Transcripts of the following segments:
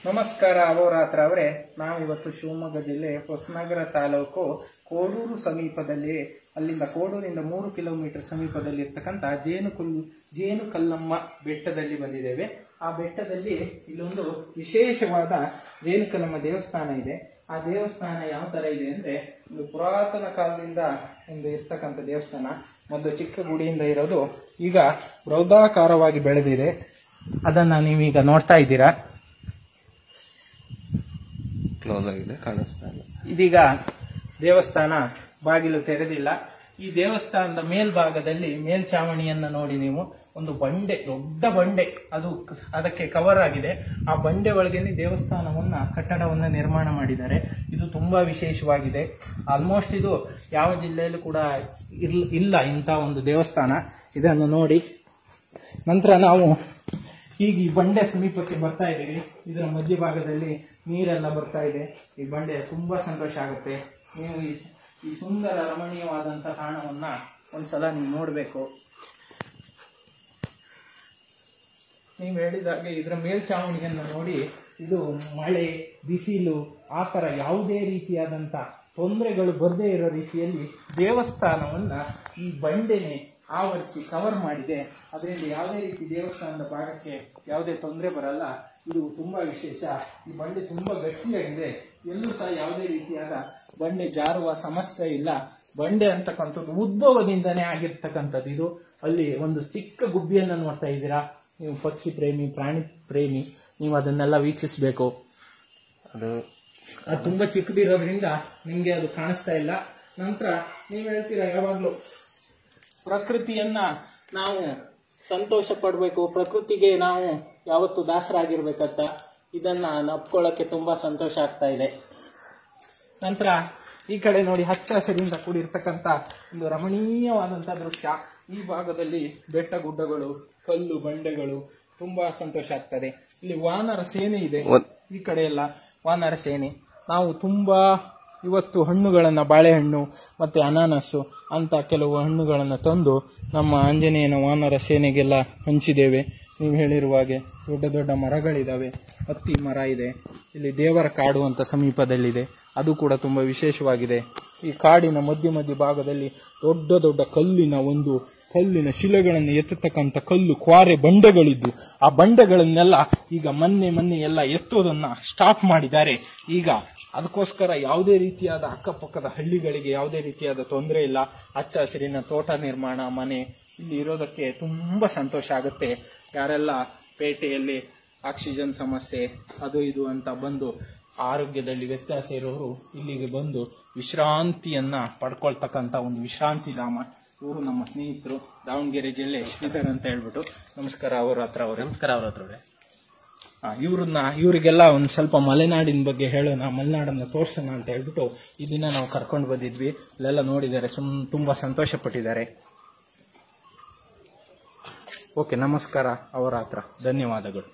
ನಮಸ್ಕಾರ ಅಹೋರಾತ್ರ ಅವರೇ ನಾವಿವತ್ತು ಶಿವಮೊಗ್ಗ ಜಿಲ್ಲೆ ಹೊಸನಗರ ತಾಲೂಕು ಕೋಡೂರು ಸಮೀಪದಲ್ಲಿ ಅಲ್ಲಿಂದ ಕೋಡೂರಿಂದ ಮೂರು ಕಿಲೋಮೀಟರ್ ಸಮೀಪದಲ್ಲಿ ಇರ್ತಕ್ಕಂಥ ಜೇನುಕುಲ್ ಜೇನು ಕಲ್ಲಮ್ಮ ಬೆಟ್ಟದಲ್ಲಿ ಬಂದಿದ್ದೇವೆ ಆ ಬೆಟ್ಟದಲ್ಲಿ ಇಲ್ಲೊಂದು ವಿಶೇಷವಾದ ಜೇನು ಕಲ್ಲಮ್ಮ ದೇವಸ್ಥಾನ ಇದೆ ಆ ದೇವಸ್ಥಾನ ಯಾವ ತರ ಇದೆ ಅಂದ್ರೆ ಒಂದು ಪುರಾತನ ಕಾಲದಿಂದ ಒಂದು ಇರ್ತಕ್ಕಂಥ ದೇವಸ್ಥಾನ ಒಂದು ಚಿಕ್ಕ ಗುಡಿಯಿಂದ ಇರೋದು ಈಗ ಬೃಹದಾಕಾರವಾಗಿ ಬೆಳೆದಿದೆ ಅದನ್ನ ನೀವೀಗ ನೋಡ್ತಾ ಇದ್ದೀರಾ ಕ್ಲೋಸ್ ಆಗಿದೆ ಕಾಣಿಸ್ತಾ ಇಲ್ಲ ಇದೀಗ ದೇವಸ್ಥಾನ ಬಾಗಿಲು ತೆರೆದಿಲ್ಲ ಈ ದೇವಸ್ಥಾನದ ಮೇಲ್ಭಾಗದಲ್ಲಿ ಮೇಲ್ಚಾವಣಿಯನ್ನ ನೋಡಿ ನೀವು ಒಂದು ಬಂಡೆ ದೊಡ್ಡ ಬಂಡೆ ಅದು ಕ- ಅದಕ್ಕೆ ಕವರ್ ಆಗಿದೆ ಆ ಬಂಡೆ ಒಳಗೇನೆ ದೇವಸ್ಥಾನವನ್ನ ಕಟ್ಟಡವನ್ನ ನಿರ್ಮಾಣ ಮಾಡಿದ್ದಾರೆ ಇದು ತುಂಬಾ ವಿಶೇಷವಾಗಿದೆ ಆಲ್ಮೋಸ್ಟ್ ಇದು ಯಾವ ಜಿಲ್ಲೆಯಲ್ಲೂ ಕೂಡ ಇರ್ಲ ಇಲ್ಲ ಇಂಥ ಒಂದು ದೇವಸ್ಥಾನ ಇದನ್ನು ನೋಡಿ ನಂತರ ನಾವು ಈಗ ಈ ಬಂಡೆ ಸಮೀಪಕ್ಕೆ ಬರ್ತಾ ಇದ್ದೀವಿ ಇದರ ಮಧ್ಯಭಾಗದಲ್ಲಿ ನೀರೆಲ್ಲ ಬರ್ತಾ ಇದೆ ಈ ಬಂಡೆ ತುಂಬಾ ಸಂತೋಷ ಆಗುತ್ತೆ ನೀವು ಈ ಈ ಸುಂದರ ರಮಣೀಯವಾದಂತಹ ತಾಣವನ್ನ ಒಂದ್ಸಲ ನೀವು ನೋಡಬೇಕು ನೀವು ಹೇಳಿದಾಗೆ ಇದರ ಮೇಲ್ಚಾವಣಿಯನ್ನು ನೋಡಿ ಇದು ಮಳೆ ಬಿಸಿಲು ಆ ಥರ ಯಾವುದೇ ರೀತಿಯಾದಂಥ ತೊಂದರೆಗಳು ಬರದೇ ಇರೋ ರೀತಿಯಲ್ಲಿ ದೇವಸ್ಥಾನವನ್ನ ಈ ಬಂಡೆನೆ ಆವರಿಸಿ ಕವರ್ ಮಾಡಿದೆ ಅದರಿಂದ ಯಾವುದೇ ರೀತಿ ದೇವಸ್ಥಾನದ ಭಾಗಕ್ಕೆ ಯಾವುದೇ ತೊಂದರೆ ಬರಲ್ಲ ಇದು ತುಂಬಾ ವಿಶೇಷ ಈ ಬಂಡೆ ತುಂಬಾ ಗಟ್ಟಿಯಾಗಿದೆ ಎಲ್ಲೂ ಸಹ ಯಾವುದೇ ರೀತಿಯಾದ ಬಂಡೆ ಜಾರುವ ಸಮಸ್ಯೆ ಇಲ್ಲ ಬಂಡೆ ಅಂತಕ್ಕಂಥದ್ದು ಉದ್ಭವದಿಂದನೇ ಆಗಿರ್ತಕ್ಕಂಥದ್ದು ಇದು ಅಲ್ಲಿ ಒಂದು ಚಿಕ್ಕ ಗುಬ್ಬಿಯನ್ನು ನೋಡ್ತಾ ಇದ್ದೀರಾ ನೀವು ಪಕ್ಷಿ ಪ್ರೇಮಿ ಪ್ರಾಣಿ ಪ್ರೇಮಿ ನೀವು ಅದನ್ನೆಲ್ಲ ವೀಕ್ಷಿಸಬೇಕು ಅದು ಅದು ತುಂಬಾ ಚಿಕ್ಕದಿರೋದ್ರಿಂದ ನಿಮ್ಗೆ ಅದು ಕಾಣಿಸ್ತಾ ಇಲ್ಲ ನಂತರ ನೀವು ಹೇಳ್ತೀರಾ ಯಾವಾಗ್ಲೂ ಪ್ರಕೃತಿಯನ್ನ ನಾವು ಸಂತೋಷ ಪಡ್ಬೇಕು ಪ್ರಕೃತಿಗೆ ನಾವು ಯಾವತ್ತು ದಾಸರಾಗಿರ್ಬೇಕಂತ ಇದನ್ನ ನಪ್ಕೊಳ್ಳೋಕೆ ತುಂಬಾ ಸಂತೋಷ ಆಗ್ತಾ ಇದೆ ನಂತರ ಈ ಕಡೆ ನೋಡಿ ಹಚ್ಚ ಹಸಿರಿಂದ ಕೂಡಿರ್ತಕ್ಕಂಥ ಒಂದು ರಮಣೀಯವಾದಂಥ ದೃಶ್ಯ ಈ ಭಾಗದಲ್ಲಿ ಬೆಟ್ಟ ಗುಡ್ಡಗಳು ಕಲ್ಲು ಬಂಡೆಗಳು ತುಂಬಾ ಸಂತೋಷ ಆಗ್ತದೆ ಇಲ್ಲಿ ವಾನರ ಸೇನೆ ಇದೆ ಒಂದ್- ಈ ಕಡೆ ಎಲ್ಲ ವಾನರ ಸೇನೆ ನಾವು ತುಂಬಾ ಇವತ್ತು ಹಣ್ಣುಗಳನ್ನ ಬಾಳೆಹಣ್ಣು ಮತ್ತೆ ಅನಾನಸ್ಸು ಅಂತ ಕೆಲವು ಹಣ್ಣುಗಳನ್ನು ತಂದು ನಮ್ಮ ಆಂಜನೇಯನ ವಾನರ ಸೇನೆಗೆಲ್ಲ ಹಂಚಿದ್ದೇವೆ ನೀವು ಹೇಳಿರುವ ಹಾಗೆ ದೊಡ್ಡ ದೊಡ್ಡ ಮರಗಳಿದಾವೆ ಹತ್ತಿ ಮರ ಇದೆ ಇಲ್ಲಿ ದೇವರ ಕಾಡು ಅಂತ ಸಮೀಪದಲ್ಲಿದೆ ಅದು ಕೂಡ ತುಂಬಾ ವಿಶೇಷವಾಗಿದೆ ಈ ಕಾಡಿನ ಮಧ್ಯ ಮಧ್ಯ ಭಾಗದಲ್ಲಿ ದೊಡ್ಡ ದೊಡ್ಡ ಕಲ್ಲಿನ ಒಂದು ಕಲ್ಲಿನ ಶಿಲೆಗಳನ್ನು ಎತ್ತತಕ್ಕಂಥ ಕಲ್ಲು ಕ್ವಾರೆ ಬಂಡೆಗಳಿದ್ದು ಆ ಬಂಡೆಗಳನ್ನೆಲ್ಲ ಈಗ ಮೊನ್ನೆ ಮೊನ್ನೆ ಎಲ್ಲ ಎತ್ತೋದನ್ನ ಸ್ಟಾಪ್ ಮಾಡಿದ್ದಾರೆ ಈಗ ಅದಕ್ಕೋಸ್ಕರ ಯಾವುದೇ ರೀತಿಯಾದ ಅಕ್ಕಪಕ್ಕದ ಹಳ್ಳಿಗಳಿಗೆ ಯಾವುದೇ ರೀತಿಯಾದ ತೊಂದರೆ ಇಲ್ಲ ಹಚ್ಚ ಹಸಿರಿನ ತೋಟ ನಿರ್ಮಾಣ ಮನೆ ಇಲ್ಲಿ ಇರೋದಕ್ಕೆ ತುಂಬಾ ಸಂತೋಷ ಆಗುತ್ತೆ ಯಾರೆಲ್ಲ ಪೇಟೆಯಲ್ಲಿ ಆಕ್ಸಿಜನ್ ಸಮಸ್ಯೆ ಅದು ಇದು ಅಂತ ಬಂದು ಆರೋಗ್ಯದಲ್ಲಿ ವ್ಯತ್ಯಾಸ ಇರೋರು ಇಲ್ಲಿಗೆ ಬಂದು ವಿಶ್ರಾಂತಿಯನ್ನ ಪಡ್ಕೊಳ್ತಕ್ಕಂಥ ಒಂದು ವಿಶ್ರಾಂತಿ ಧಾಮ ಇವರು ನಮ್ಮ ಸ್ನೇಹಿತರು ದಾವಣಗೆರೆ ಜಿಲ್ಲೆ ಶ್ರೀಧರ್ ಅಂತ ಹೇಳ್ಬಿಟ್ಟು ನಮಸ್ಕಾರ ಅವ್ರ ಹತ್ರ ಅವ್ರೆ ನಮಸ್ಕಾರ ಅವ್ರ ಹತ್ರ ಅವ್ರೆ. ಆ, ಇವ್ರನ್ನ ಇವರಿಗೆಲ್ಲ ಒಂದು ಸ್ವಲ್ಪ ಮಲೆನಾಡಿನ ಬಗ್ಗೆ ಹೇಳೋಣ ಮಲೆನಾಡನ್ನ ತೋರ್ಸೋಣ ಅಂತ ಹೇಳ್ಬಿಟ್ಟು ಈ ದಿನ ನಾವು ಕರ್ಕೊಂಡು ಬಂದಿದ್ವಿ ಇಲ್ಲೆಲ್ಲ ನೋಡಿದ್ದಾರೆ ಸುಮ್ ತುಂಬಾ ಸಂತೋಷ ಪಟ್ಟಿದ್ದಾರೆ ಓಕೆ ನಮಸ್ಕಾರ ಅವರ ಹತ್ರ ಧನ್ಯವಾದಗಳು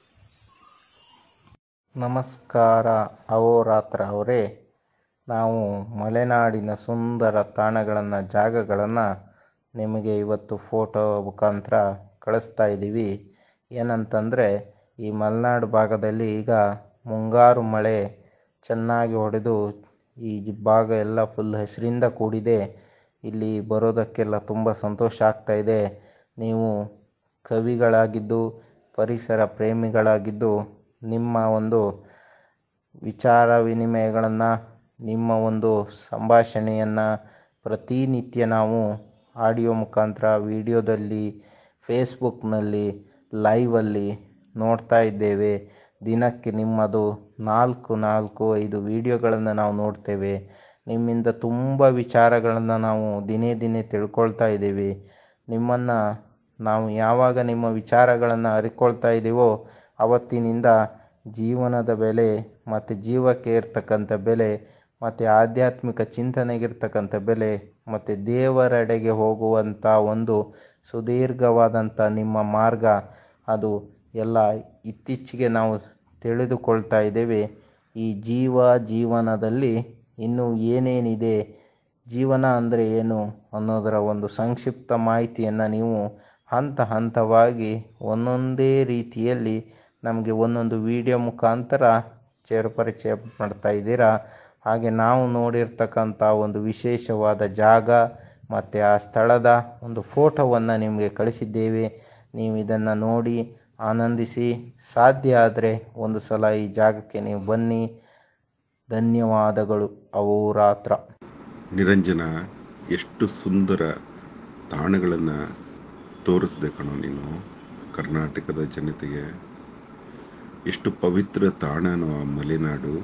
ನಮಸ್ಕಾರ ಅಹೋರಾತ್ರ ಅವರೇ ನಾವು ಮಲೆನಾಡಿನ ಸುಂದರ ತಾಣಗಳನ್ನು ಜಾಗಗಳನ್ನು ನಿಮಗೆ ಇವತ್ತು ಫೋಟೋ ಮುಖಾಂತರ ಕಳಿಸ್ತಾ ಇದ್ದೀವಿ ಏನಂತಂದರೆ ಈ ಮಲೆನಾಡು ಭಾಗದಲ್ಲಿ ಈಗ ಮುಂಗಾರು ಮಳೆ ಚೆನ್ನಾಗಿ ಹೊಡೆದು ಈ ಜಿ- ಭಾಗ ಎಲ್ಲ ಫುಲ್ ಹಸಿರಿಂದ ಕೂಡಿದೆ ಇಲ್ಲಿ ಬರೋದಕ್ಕೆಲ್ಲ ತುಂಬ ಸಂತೋಷ ಆಗ್ತಾ ಇದೆ ನೀವು ಕವಿಗಳಾಗಿದ್ದು ಪರಿಸರ ಪ್ರೇಮಿಗಳಾಗಿದ್ದು ನಿಮ್ಮ ಒಂದು ವಿಚಾರ ವಿನಿಮಯಗಳನ್ನು ನಿಮ್ಮ ಒಂದು ಸಂಭಾಷಣೆಯನ್ನು ಪ್ರತಿನಿತ್ಯ ನಾವು ಆಡಿಯೋ ಮುಖಾಂತರ ವಿಡಿಯೋದಲ್ಲಿ ಫೇಸ್ಬುಕ್ನಲ್ಲಿ ಲೈವಲ್ಲಿ ನೋಡ್ತಾ ಇದ್ದೇವೆ ದಿನಕ್ಕೆ ನಿಮ್ಮದು ನಾಲ್ಕು ನಾಲ್ಕು ಐದು ವಿಡಿಯೋಗಳನ್ನು ನಾವು ನೋಡ್ತೇವೆ ನಿಮ್ಮಿಂದ ತುಂಬ ವಿಚಾರಗಳನ್ನು ನಾವು ದಿನೇ ದಿನೇ ತಿಳ್ಕೊಳ್ತಾ ಇದ್ದೀವಿ ನಿಮ್ಮನ್ನು ನಾವು ಯಾವಾಗ ನಿಮ್ಮ ವಿಚಾರಗಳನ್ನು ಅರಿಕೊಳ್ತಾ ಇದ್ದೀವೋ ಅವತ್ತಿನಿಂದ ಜೀವನದ ಬೆಲೆ ಮತ್ತು ಜೀವಕ್ಕೆ ಇರ್ತಕ್ಕಂಥ ಬೆಲೆ ಮತ್ತು ಆಧ್ಯಾತ್ಮಿಕ ಚಿಂತನೆಗಿರ್ತಕ್ಕಂಥ ಬೆಲೆ ಮತ್ತು ದೇವರೆಡೆಗೆ ಹೋಗುವಂಥ ಒಂದು ಸುದೀರ್ಘವಾದಂಥ ನಿಮ್ಮ ಮಾರ್ಗ ಅದು ಎಲ್ಲ ಇತ್ತೀಚೆಗೆ ನಾವು ತಿಳಿದುಕೊಳ್ತಾ ಇದ್ದೇವೆ ಈ ಜೀವ ಜೀವನದಲ್ಲಿ ಇನ್ನೂ ಏನೇನಿದೆ ಜೀವನ ಅಂದರೆ ಏನು ಅನ್ನೋದರ ಒಂದು ಸಂಕ್ಷಿಪ್ತ ಮಾಹಿತಿಯನ್ನು ನೀವು ಹಂತ ಹಂತವಾಗಿ ಒಂದೊಂದೇ ರೀತಿಯಲ್ಲಿ ನಮಗೆ ಒಂದೊಂದು ವಿಡಿಯೋ ಮುಖಾಂತರ ಚೇರು ಪರಿಚಯ ಮಾಡ್ತಾ ಇದ್ದೀರಾ ಹಾಗೆ ನಾವು ನೋಡಿರ್ತಕ್ಕಂಥ ಒಂದು ವಿಶೇಷವಾದ ಜಾಗ ಮತ್ತು ಆ ಸ್ಥಳದ ಒಂದು ಫೋಟೋವನ್ನು ನಿಮಗೆ ಕಳಿಸಿದ್ದೇವೆ ನೀವು ಇದನ್ನು ನೋಡಿ ಆನಂದಿಸಿ ಸಾಧ್ಯ ಆದರೆ ಒಂದು ಸಲ ಈ ಜಾಗಕ್ಕೆ ನೀವು ಬನ್ನಿ ಧನ್ಯವಾದಗಳು ಅಹೋರಾತ್ರ ನಿರಂಜನ ಎಷ್ಟು ಸುಂದರ ತಾಣಗಳನ್ನು ತೋರಿಸಿದೆ ಕಣೋ ನೀನು ಕರ್ನಾಟಕದ ಜನತೆಗೆ ಎಷ್ಟು ಪವಿತ್ರ ತಾಣನೋ ಆ ಮಲೆನಾಡು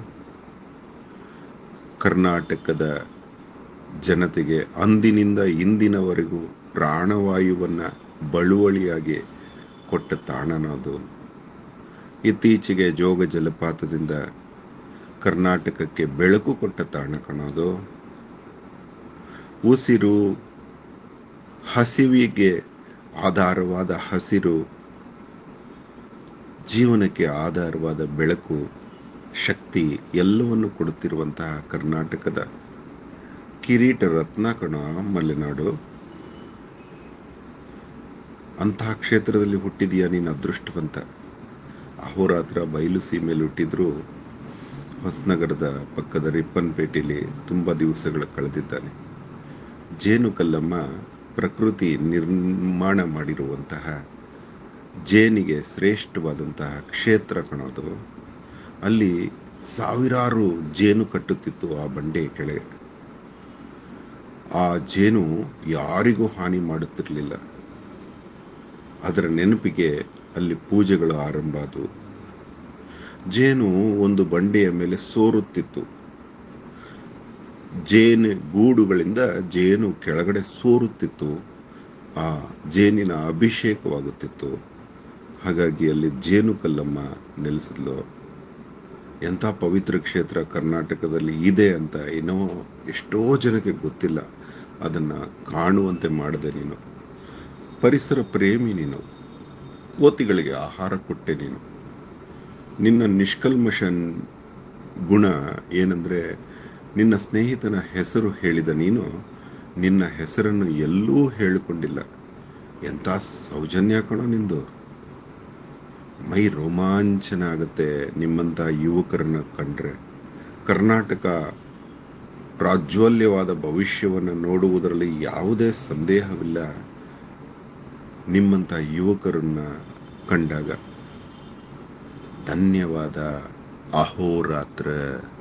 ಕರ್ನಾಟಕದ ಜನತೆಗೆ ಅಂದಿನಿಂದ ಇಂದಿನವರೆಗೂ ಪ್ರಾಣವಾಯುವನ್ನು ಬಳುವಳಿಯಾಗಿ ಕೊಟ್ಟ ತಾಣನೋ ಅದು ಇತ್ತೀಚೆಗೆ ಜೋಗ ಜಲಪಾತದಿಂದ ಕರ್ನಾಟಕಕ್ಕೆ ಬೆಳಕು ಕೊಟ್ಟ ತಾಣ ಕಣೋದು ಉಸಿರು ಹಸಿವಿಗೆ ಆಧಾರವಾದ ಹಸಿರು ಜೀವನಕ್ಕೆ ಆಧಾರವಾದ ಬೆಳಕು ಶಕ್ತಿ ಎಲ್ಲವನ್ನು ಕೊಡುತ್ತಿರುವಂತಹ ಕರ್ನಾಟಕದ ಕಿರೀಟ ರತ್ನ ಕಣ ಮಲೆನಾಡು ಅಂತಹ ಕ್ಷೇತ್ರದಲ್ಲಿ ಹುಟ್ಟಿದೀಯ ನೀನು ಅದೃಷ್ಟವಂತ ಅಹೋರಾತ್ರ ಬಯಲು ಸೀಮೆಯಲ್ಲಿ ಹುಟ್ಟಿದ್ರು ಹೊಸನಗರದ ಪಕ್ಕದ ರಿಪ್ಪನ್ಪೇಟೆಯಲ್ಲಿ ತುಂಬ ದಿವಸಗಳು ಕಳೆದಿದ್ದಾನೆ ಜೇನು ಕಲ್ಲಮ್ಮ ಪ್ರಕೃತಿ ನಿರ್ಮಾಣ ಮಾಡಿರುವಂತಹ ಜೇನಿಗೆ ಶ್ರೇಷ್ಠವಾದಂತಹ ಕ್ಷೇತ್ರ ಕಣೋದು ಅಲ್ಲಿ ಸಾವಿರಾರು ಜೇನು ಕಟ್ಟುತ್ತಿತ್ತು ಆ ಬಂಡೆಯ ಕೆಳಗೆ ಆ ಜೇನು ಯಾರಿಗೂ ಹಾನಿ ಮಾಡುತ್ತಿರಲಿಲ್ಲ ಅದರ ನೆನಪಿಗೆ ಅಲ್ಲಿ ಪೂಜೆಗಳು ಆರಂಭ ಆದವು ಜೇನು ಒಂದು ಬಂಡೆಯ ಮೇಲೆ ಸೋರುತ್ತಿತ್ತು ಜೇನು ಗೂಡುಗಳಿಂದ ಜೇನು ಕೆಳಗಡೆ ಸೋರುತ್ತಿತ್ತು ಆ ಜೇನಿನ ಅಭಿಷೇಕವಾಗುತ್ತಿತ್ತು ಹಾಗಾಗಿ ಅಲ್ಲಿ ಜೇನು ಕಲ್ಲಮ್ಮ ನೆಲೆಸಿದ್ಲು ಎಂಥ ಪವಿತ್ರ ಕ್ಷೇತ್ರ ಕರ್ನಾಟಕದಲ್ಲಿ ಇದೆ ಅಂತ ಏನೋ ಎಷ್ಟೋ ಜನಕ್ಕೆ ಗೊತ್ತಿಲ್ಲ ಅದನ್ನ ಕಾಣುವಂತೆ ಮಾಡಿದೆ ನೀನು ಪರಿಸರ ಪ್ರೇಮಿ ನೀನು ಕೋತಿಗಳಿಗೆ ಆಹಾರ ಕೊಟ್ಟೆ ನೀನು ನಿನ್ನ ನಿಷ್ಕಲ್ಮಶ ಗುಣ ಏನಂದ್ರೆ ನಿನ್ನ ಸ್ನೇಹಿತನ ಹೆಸರು ಹೇಳಿದ ನೀನು ನಿನ್ನ ಹೆಸರನ್ನು ಎಲ್ಲೂ ಹೇಳಿಕೊಂಡಿಲ್ಲ ಎಂಥ ಸೌಜನ್ಯ ಕಣೋ ನಿಂದು ಮೈ ರೋಮಾಂಚನ ಆಗುತ್ತೆ ನಿಮ್ಮಂಥ ಯುವಕರನ್ನ ಕಂಡ್ರೆ ಕರ್ನಾಟಕ ಪ್ರಾಜ್ವಲ್ಯವಾದ ಭವಿಷ್ಯವನ್ನು ನೋಡುವುದರಲ್ಲಿ ಯಾವುದೇ ಸಂದೇಹವಿಲ್ಲ ನಿಮ್ಮಂಥ ಯುವಕರನ್ನ ಕಂಡಾಗ ಧನ್ಯವಾದ ಅಹೋರಾತ್ರ